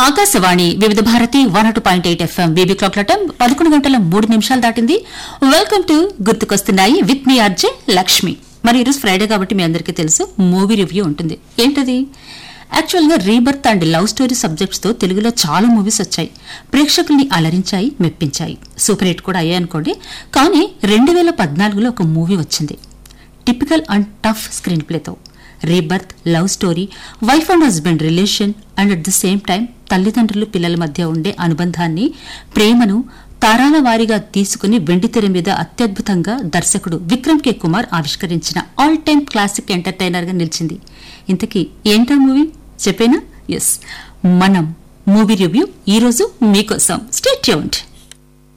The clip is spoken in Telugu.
Akashvani Vividh Bharati one two point eight F M బీబీ క్లాక్ టైం పదకొండు గంటల మూడు నిమిషాలు దాటింది వెల్కమ్ టు గుర్తుకొస్తున్నాయి విత్ మీ ఆర్జే లక్ష్మి మరి ఈరోజు ఫ్రైడే కాబట్టి మీ అందరికీ తెలుసు మూవీ రివ్యూ ఉంటుంది ఏంటది actually rebirth and love story subjects తో తెలుగులో చాలా మూవీస్ వచ్చాయి ప్రేక్షకుల్ని అలరించాయి మెప్పించాయి సూపర్ హిట్ కూడా అయ్యాయి అనుకోండి కానీ రెండు వేల పద్నాలుగులో ఒక మూవీ వచ్చింది టిపికల్ అండ్ టఫ్ స్క్రీన్ ప్లేతో rebirth love story wife and husband relation and at the same time తల్లిదండ్రులు పిల్లల మధ్య ఉండే అనుబంధాన్ని ప్రేమను తారాల వారీగా తీసుకుని వెండితెర మీద అత్యద్భుతంగా దర్శకుడు విక్రమ్ కే కుమార్ ఆవిష్కరించిన ఆల్ టైమ్ క్లాసిక్ ఎంటర్టైనర్ గా నిలిచింది ఇంతకీ ఏంటా మూవీ చెప్పేనా ఎస్ మనం మూవీ రివ్యూ ఈ రోజు మీకోసం స్టేట్ ట్యూన్డ్